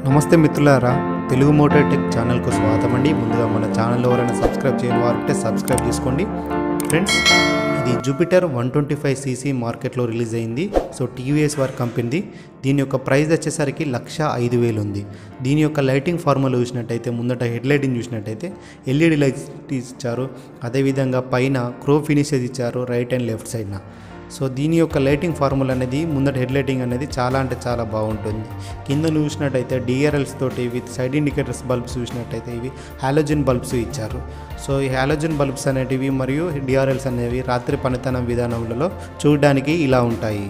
నమస్తే మిత్రులారా Telugu motor tech ఛానల్కు స్వాగతం అండి ముందుగా మన ఛానల్ ఎవరైనా సబ్స్క్రైబ్ చేయని వారు ఉంటే సబ్స్క్రైబ్ చేసుకోండి ఫ్రెండ్స్ ఇది Jupiter one twenty five CC మార్కెట్లో రిలీజ్ అయింది సో టీవీఎస్ వారి కంపెనీది దీని యొక్క ప్రైస్ వచ్చేసరికి లక్ష ఐదు వేలు ఉంది దీని యొక్క లైటింగ్ ఫార్ములా చూసినట్టయితే ముందట హెడ్ లైటింగ్ చూసినట్టయితే ఎల్ఈడి లైట్స్ ఇచ్చారు అదేవిధంగా పైన క్రో ఫినిషెస్ ఇచ్చారు రైట్ అండ్ లెఫ్ట్ సైడ్న సో దీని యొక్క లైటింగ్ ఫార్ములా అనేది ముందట హెడ్ లైటింగ్ అనేది చాలా అంటే చాలా బాగుంటుంది కింద చూసినట్టయితే డిఆర్ఎల్స్ తోటి విత్ సైడ్ ఇండికేటర్స్ బల్బ్స్ చూసినట్టయితే ఇవి హాలోజన్ బల్బ్స్ ఇచ్చారు సో ఈ హాలోజన్ బల్బ్స్ అనేటివి మరియు డిఆర్ఎల్స్ అనేవి రాత్రి పనితనం విధానంలో చూడడానికి ఇలా ఉంటాయి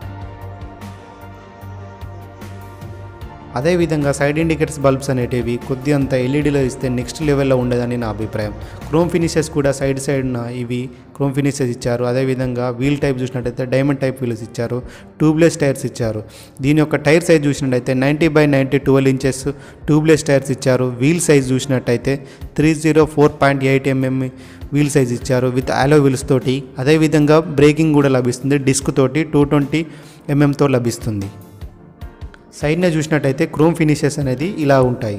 అదేవిధంగా సైడ్ ఇండికేటర్స్ బల్బ్స్ అనేటివి కొద్ది అంత ఎల్ఈడీలో ఇస్తే నెక్స్ట్ లెవెల్లో ఉండదని నా అభిప్రాయం క్రోమ్ ఫినిషెస్ కూడా సైడ్ సైడ్న ఇవి క్రోమ్ ఫినిషెస్ ఇచ్చారు అదేవిధంగా వీల్ టైప్ చూసినట్టయితే డైమండ్ టైప్ వీల్స్ ఇచ్చారు ట్యూబ్లెస్ టైర్స్ ఇచ్చారు దీని యొక్క టైర్ సైజ్ చూసినట్టయితే ninety by ninety twelve inches tubeless tyres ఇచ్చారు వీల్ సైజ్ చూసినట్టయితే three zero four point eight mm wheel size ఇచ్చారు విత్ ఆలో వీల్స్ తోటి అదేవిధంగా బ్రేకింగ్ కూడా లభిస్తుంది డిస్క్ తోటి టూ ట్వంటీ ఎంఎంతో లభిస్తుంది సైడ్న చూసినట్టయితే క్రోమ్ ఫినిషెస్ అనేది ఇలా ఉంటాయి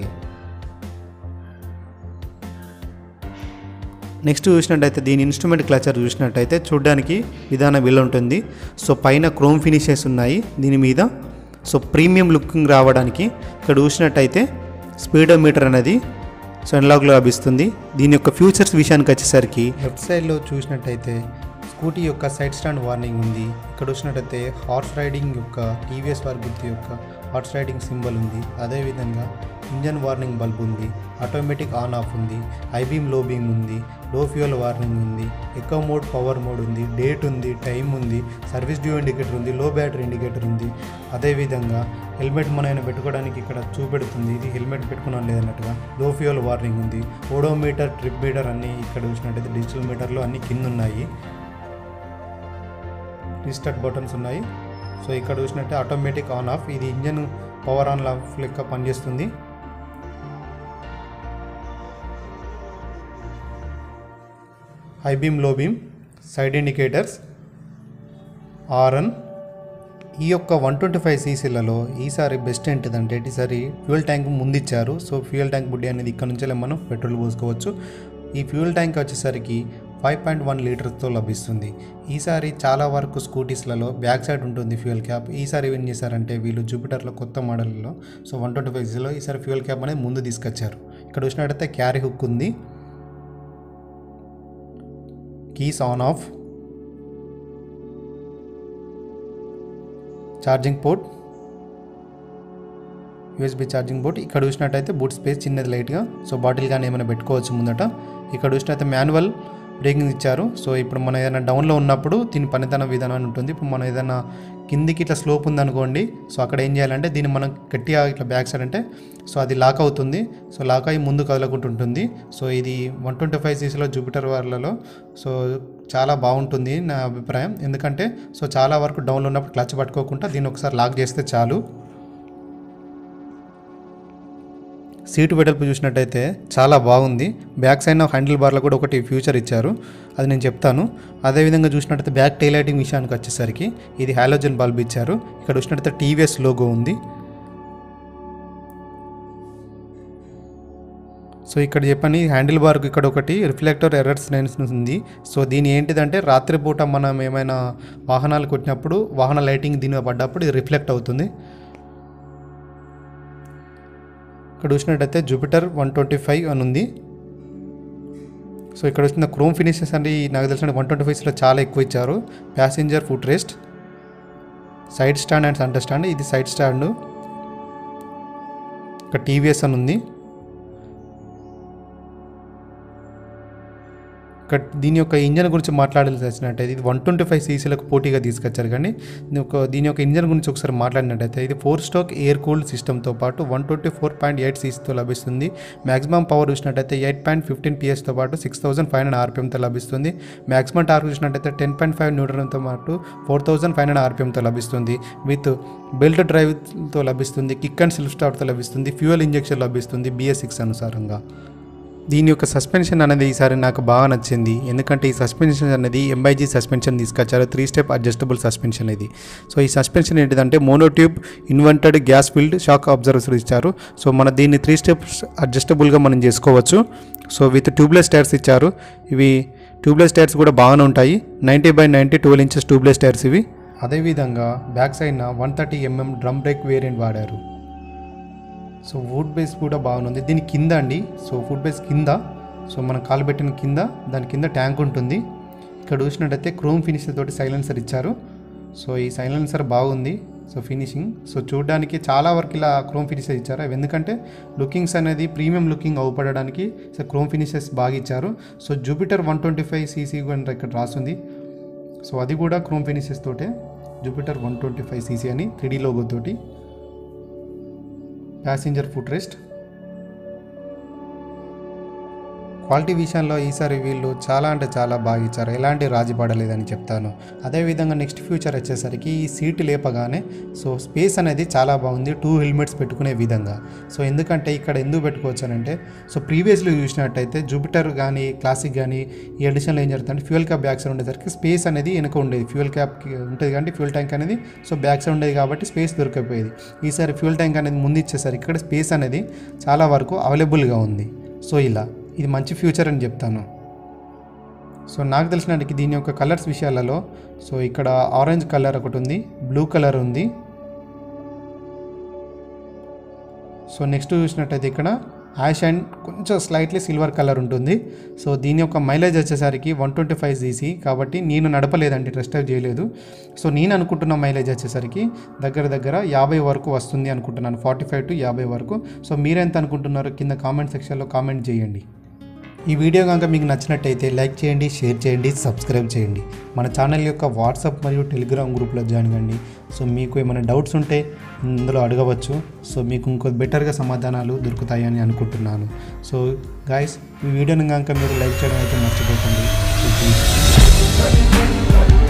నెక్స్ట్ చూసినట్టయితే దీని ఇన్స్ట్రుమెంట్ క్లచర్ చూసినట్టయితే చూడడానికి విధానం ఇలా ఉంటుంది సో పైన క్రోమ్ ఫినిషెస్ ఉన్నాయి దీని మీద సో ప్రీమియం లుకింగ్ రావడానికి ఇక్కడ చూసినట్టయితే స్పీడోమీటర్ అనేది సో ఎన్లాగ్లో లభిస్తుంది దీని యొక్క ఫ్యూచర్స్ విషయానికి వచ్చేసరికి లెఫ్ట్ సైడ్లో చూసినట్టయితే స్కూటీ యొక్క సైడ్ స్టాండ్ వార్నింగ్ ఉంది ఇక్కడ చూసినట్టయితే హార్స్ రైడింగ్ యొక్క టీవీఎస్ వారి గుర్తు యొక్క హార్స్ రైడింగ్ సింబల్ ఉంది అదేవిధంగా ఇంజన్ వార్నింగ్ బల్బ్ ఉంది ఆటోమేటిక్ ఆన్ ఆఫ్ ఉంది ఐబీమ్ లో బీమ్ ఉంది లో ఫ్యూయల్ వార్నింగ్ ఉంది ఎకో మోడ్ పవర్ మోడ్ ఉంది డేట్ ఉంది టైం ఉంది సర్వీస్ డ్యూ ఇండికేటర్ ఉంది లో బ్యాటరీ ఇండికేటర్ ఉంది అదేవిధంగా హెల్మెట్ మనం పెట్టుకోవడానికి ఇక్కడ చూపెడుతుంది ఇది హెల్మెట్ పెట్టుకున్నాం లేదన్నట్టుగా లో ఫ్యూయల్ వార్నింగ్ ఉంది ఓడోమీటర్ ట్రిప్ మీటర్ అన్నీ ఇక్కడ చూసినట్టయితే డిజిటల్ మీటర్లు అన్నీ కింద ఉన్నాయి రీస్టార్ట్ బటన్స్ ఉన్నాయి సో ఇక్కడ చూసినట్టే ఆటోమేటిక్ ఆన్ ఆఫ్ ఇది ఇంజన్ పవర్ ఆన్ ఆఫ్ లెక్క పనిచేస్తుంది high beam low beam side indicators ఆర్ఎన్ ఈ యొక్క వన్ ట్వంటీ ఫైవ్ సీసీలలో ఈసారి బెస్ట్ ఏంటిదంటే ఈసారి ఫ్యూయల్ ట్యాంక్ ముందు ఇచ్చారు సో ఫ్యూయల్ ట్యాంక్ బుడ్డి అనేది ఇక్కడ నుంచే మనం పెట్రోల్ పోసుకోవచ్చు ఈ ఫ్యూయల్ ట్యాంక్ వచ్చేసరికి ఫైవ్ పాయింట్ వన్ లీటర్స్తో లభిస్తుంది ఈసారి చాలా వరకు స్కూటీస్లలో బ్యాక్ సైడ్ ఉంటుంది ఫ్యూయల్ క్యాప్ ఈసారి ఏం చేశారంటే వీళ్ళు జూపిటర్లో కొత్త మోడల్లో సో వన్ ట్వంటీ ఫైవ్ సీసీలో ఈసారి ఫ్యూయల్ క్యాప్ అనేది ముందు తీసుకొచ్చారు ఇక్కడ చూసినట్టయితే క్యారీ హుక్ ఉంది keys on off charging port USB charging port ఇక్కడ చూసినట్టయితే బూట్ స్పేస్ చిన్నది లైట్గా సో బాటిల్ కానీ ఏమైనా పెట్టుకోవచ్చు ముందట ఇక్కడ చూసినట్టయితే మాన్యువల్ బ్రేకింగ్ ఇచ్చారు సో ఇప్పుడు మనం ఏదైనా డౌన్లో ఉన్నప్పుడు దీని పనితన విధానం అని ఉంటుంది ఇప్పుడు మనం ఏదైనా కిందికి ఇట్లా స్లోప్ ఉందనుకోండి సో అక్కడ ఏం చేయాలంటే దీన్ని మనం గట్టిగా ఇట్లా బ్యాక్ సైడ్ అంటే సో అది లాక్ అవుతుంది సో లాక్ అయ్యి ముందు కదలకుంటూ ఉంటుంది సో ఇది వన్ ట్వంటీ ఫైవ్ సీసీలో జూపిటర్ వాళ్ళలో సో చాలా బాగుంటుంది నా అభిప్రాయం ఎందుకంటే సో చాలా వరకు డౌన్లో ఉన్నప్పుడు క్లచ్ పట్టుకోకుండా దీన్ని ఒకసారి లాక్ చేస్తే చాలు సీటు వెడల్పు చూసినట్టయితే చాలా బాగుంది బ్యాక్ సైడ్ హ్యాండిల్ బార్లో కూడా ఒకటి ఫ్యూచర్ ఇచ్చారు అది నేను చెప్తాను అదేవిధంగా చూసినట్టయితే బ్యాక్ టైల్ లైటింగ్ విషయానికి వచ్చేసరికి ఇది హాలోజన్ బల్బ్ ఇచ్చారు ఇక్కడ చూసినట్టయితే టీవీఎస్ లోగో ఉంది సో ఇక్కడ చెప్పని హ్యాండిల్ బార్కి ఇక్కడ ఒకటి రిఫ్లెక్టర్ ఎర్రర్స్ లైన్స్ ఉంది సో దీని ఏంటిదంటే రాత్రిపూట మనం ఏమైనా వాహనాలు కొట్టినప్పుడు వాహన లైటింగ్ దీని మీద పడ్డప్పుడు ఇది రిఫ్లెక్ట్ అవుతుంది ఇక్కడ చూసినట్టయితే జూపిటర్ వన్ ట్వంటీ ఫైవ్ అని ఉంది సో ఇక్కడ వచ్చిన క్రోమ్ ఫినిషెస్ అంటే నాకు తెలిసిన వన్ ట్వంటీ ఫైవ్స్లో చాలా ఎక్కువ ఇచ్చారు passenger foot rest side stand and centre stand ఇది సైడ్ స్టాండ్ ఇక్కడ టీవీఎస్ అని ఉంది ఇక్కడ దీని యొక్క ఇంజన్ గురించి మాట్లాడాల్సి వచ్చినట్టయితే ఇది వన్ ట్వంటీ ఫైవ్ సీసీలకు పోటీగా తీసుకొచ్చారు కానీ దీని యొక్క దీని యొక్క ఇంజన్ గురించి ఒకసారి మాట్లాడినట్టయితే ఇది ఫోర్ స్టాక్ ఎయిర్ కూల్డ్ సిస్టమ్తో పాటు one twenty four point eight సీసీతో లభిస్తుంది మ్యాక్సిమం పవర్ చూసినట్టయితే ఎయిట్ పాయింట్ ఫిఫ్టీన్ పిఎస్తో పాటు సిక్స్ థౌసండ్ ఫైవ్ హండ్రెడ్ ఆర్పిఎంతో లభిస్తుంది మ్యాక్సిమం టార్క్ చూసినట్టయితే టెన్ పాయింట్ ఫైవ్ న్యూట్రన్తో పాటు ఫోర్ థౌసండ్ ఫైవ్ హండ్రెడ్ ఆర్పిఎంతో లభిస్తుంది విత్ బెల్ట్ డ్రైవ్తో లభిస్తుంది కిక్ అండ్ సెల్ఫ్ స్టార్ట్తో లభిస్తుంది ఫ్యూయల్ ఇంజెక్షన్ లభిస్తుంది బిఎస్ సిక్స్ అనుసారంగా దీని యొక్క సస్పెన్షన్ అనేది ఈసారి నాకు బాగా నచ్చింది ఎందుకంటే ఈ సస్పెన్షన్ అనేది ఎంఐజీ సస్పెన్షన్ తీసుకొచ్చారు త్రీ స్టెప్ అడ్జస్టబుల్ సస్పెన్షన్ ఇది సో ఈ సస్పెన్షన్ ఏంటిదంటే monotube inverted gas field shock absorbers ఇచ్చారు సో మన దీన్ని త్రీ స్టెప్స్ అడ్జస్టబుల్గా మనం చేసుకోవచ్చు సో విత్ ట్యూబ్లెస్ టైర్స్ ఇచ్చారు ఇవి ట్యూబ్లెస్ టైర్స్ కూడా బాగానే ఉంటాయి ninety by ninety twelve inches tubeless tyres ఇవి అదేవిధంగా బ్యాక్ సైడ్న one thirty mm drum brake variant వాడారు సో వుడ్ బేస్ కూడా బాగుంది దీని కింద అండి సో ఫుడ్ బేస్ కింద సో మనం కాలు పెట్టిన కింద దాని కింద ట్యాంక్ ఉంటుంది ఇక్కడ చూసినట్టయితే క్రోమ్ ఫినిషర్ తోటి సైలెన్సర్ ఇచ్చారు సో ఈ సైలెన్సర్ బాగుంది సో ఫినిషింగ్ సో చూడడానికి చాలా వరకు ఇలా క్రోమ్ ఫినిషర్ ఇచ్చారు అవి ఎందుకంటే లుకింగ్స్ అనేది ప్రీమియం లుకింగ్ అవుపడడానికి సో క్రోమ్ ఫినిషెస్ బాగా ఇచ్చారు so Jupiter one twenty five CC ఇక్కడ రాస్తుంది సో అది కూడా క్రోమ్ ఫినిషెస్ తోటే Jupiter one twenty five CC అని త్రీడీ లోగో తోటి ప్యాసింజర్ ఫుట్ రెస్ట్ క్వాలిటీ విషయంలో ఈసారి వీళ్ళు చాలా అంటే చాలా బాగా ఇచ్చారు ఎలాంటి రాజీ పడలేదని చెప్తాను అదేవిధంగా నెక్స్ట్ ఫ్యూచర్ వచ్చేసరికి ఈ సీట్ లేపగానే సో స్పేస్ అనేది చాలా బాగుంది టూ హెల్మెట్స్ పెట్టుకునే విధంగా సో ఎందుకంటే ఇక్కడ ఎందుకు పెట్టుకోవచ్చానంటే సో ప్రీవియస్లో చూసినట్టయితే జూపిటర్ కానీ క్లాసిక్ కానీ ఈ ఎడిషన్లో ఏం జరుగుతుందంటే ఫ్యూయల్ క్యాప్ బ్యాక్ సైడ్ ఉండేసరికి స్పేస్ అనేది వెనక ఉండేది ఫ్యూయల్ క్యాప్ ఉంటుంది కాబట్టి ఫ్యూయల్ ట్యాంక్ అనేది సో బ్యాక్ సైడ్ ఉండేది కాబట్టి స్పేస్ దొరికిపోయేది ఈసారి ఫ్యూయల్ ట్యాంక్ అనేది ముందు ఇచ్చేసరికి ఇక్కడ స్పేస్ అనేది చాలా వరకు అవైలబుల్గా ఉంది సో ఇలా ఇది మంచి ఫ్యూచర్ అని చెప్తాను సో నాకు తెలిసినట్టుకి దీని యొక్క కలర్స్ విషయాలలో సో ఇక్కడ ఆరెంజ్ కలర్ ఒకటి ఉంది బ్లూ కలర్ ఉంది సో నెక్స్ట్ చూసినట్టయితే ఇక్కడ యాష్ అండ్ కొంచెం స్లైట్లీ సిల్వర్ కలర్ ఉంటుంది సో దీని యొక్క మైలేజ్ వచ్చేసరికి వన్ ట్వంటీ ఫైవ్ జీసీ కాబట్టి నేను నడపలేదండి టెస్ట్ డ్రైవ్ చేయలేదు సో నేను అనుకుంటున్న మైలేజ్ వచ్చేసరికి దగ్గర దగ్గర యాభై వరకు వస్తుంది అనుకుంటున్నాను ఫార్టీ ఫైవ్ టు యాభై వరకు సో మీరెంత అనుకుంటున్నారో కింద కామెంట్ సెక్షన్లో కామెంట్ చేయండి ఈ వీడియో కనుక మీకు నచ్చినట్టయితే లైక్ చేయండి షేర్ చేయండి సబ్స్క్రైబ్ చేయండి మన ఛానల్ యొక్క వాట్సాప్ మరియు టెలిగ్రామ్ గ్రూప్లో జాయిన్ కండి సో మీకు ఏమైనా డౌట్స్ ఉంటే ఇందులో అడగవచ్చు సో మీకు ఇంకో బెటర్గా సమాధానాలు దొరుకుతాయని అనుకుంటున్నాను సో గాయస్ ఈ వీడియోని కనుక మీరు లైక్ చేయడం అయితే మర్చిపోకండి